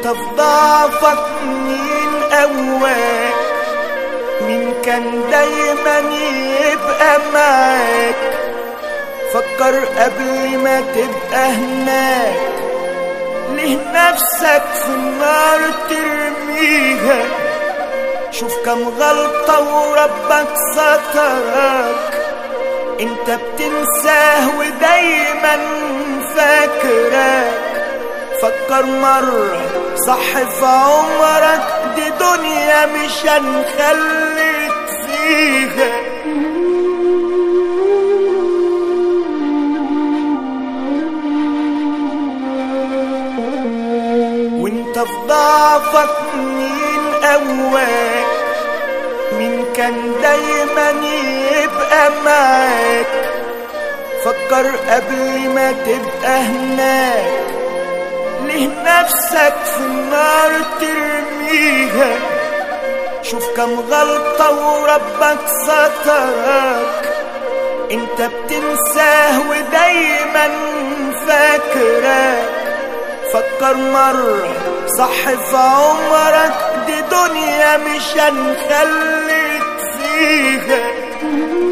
في ضعفك مين قواك مين كان دايما يبقى معاك فكر قبل ما تبقى هناك ليه نفسك في النار ترميها شوف كم غلطة وربك سترك انت بتنساه ودايما فاكرك فكر مرة صح في عمرك دي دنيا مش هنخليك فيها وانت في ضعفك مين قواك مين كان دايما يبقى معاك فكر قبل ما تبقى هناك ليه نفسك في النار ترميها شوف كم غلطة وربك سترك انت بتنساه ودايما فاكرك فكر مرة صح في عمرك دي دنيا مش هنخليك فيها